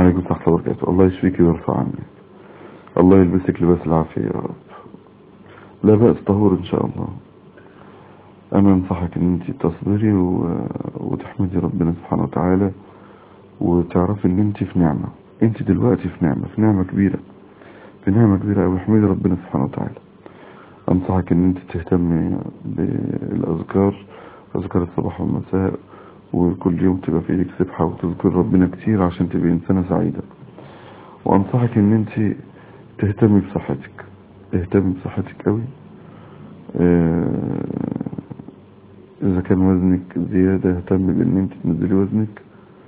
وعليكم السلام ورحمة الله وبركاته الله يشفيك ويرفع عنك الله يلبسك لباس العافية يا رب لا بأس طهور إن شاء الله أنا أنصحك إن أنت تصبري و... وتحمدي ربنا سبحانه وتعالى وتعرفي إن أنت في نعمة أنت دلوقتي في نعمة في نعمة كبيرة في نعمة كبيرة أوي احمدي ربنا سبحانه وتعالى أنصحك إن أنت تهتمي بالأذكار أذكار الصباح والمساء وكل يوم تبقى في ايدك سبحة وتذكر ربنا كتير عشان تبقى إنسانة سعيدة وأنصحك إن أنت تهتمي بصحتك اهتمي بصحتك قوي اه إذا كان وزنك زيادة اهتمي بإن أنت تنزلي وزنك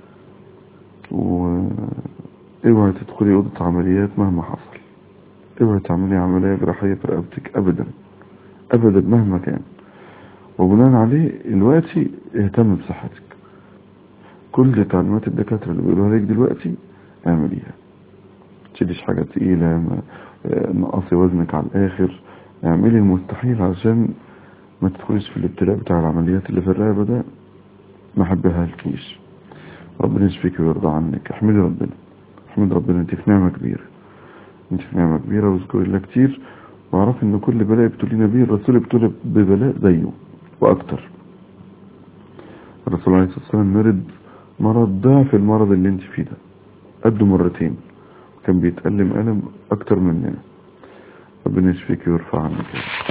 واوعي تدخلي أوضة عمليات مهما حصل اوعي تعملي عملية جراحية في رقبتك أبدا أبدا مهما كان وبناء عليه دلوقتي اهتم بصحتك كل تعليمات الدكاترة اللي بيقولوها لك دلوقتي اعمليها تشيليش حاجة تقيلة نقصي وزنك على الآخر اعملي المستحيل عشان ما تدخليش في الابتلاء بتاع العمليات اللي في الرقبة ده ما حبها لكيش ربنا يشفيك ويرضى عنك احمدي ربنا احمدي ربنا انت في نعمة كبيرة انت في نعمة كبيرة واذكري الله كتير واعرف ان كل بلاء ابتلينا بيه الرسول ابتلى ببلاء زيه واكتر الرسول عليه الصلاة والسلام مرض مرض ضعف المرض اللي انت فيه ده قده مرتين كان بيتألم ألم أكتر مننا ربنا يشفيك ويرفع عنك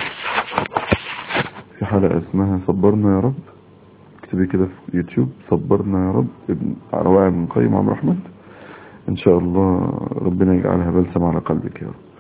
في حلقة اسمها صبرنا يا رب اكتبي كده في يوتيوب صبرنا يا رب ابن رواية من قيم عمرو أحمد إن شاء الله ربنا يجعلها بلسم على قلبك يا رب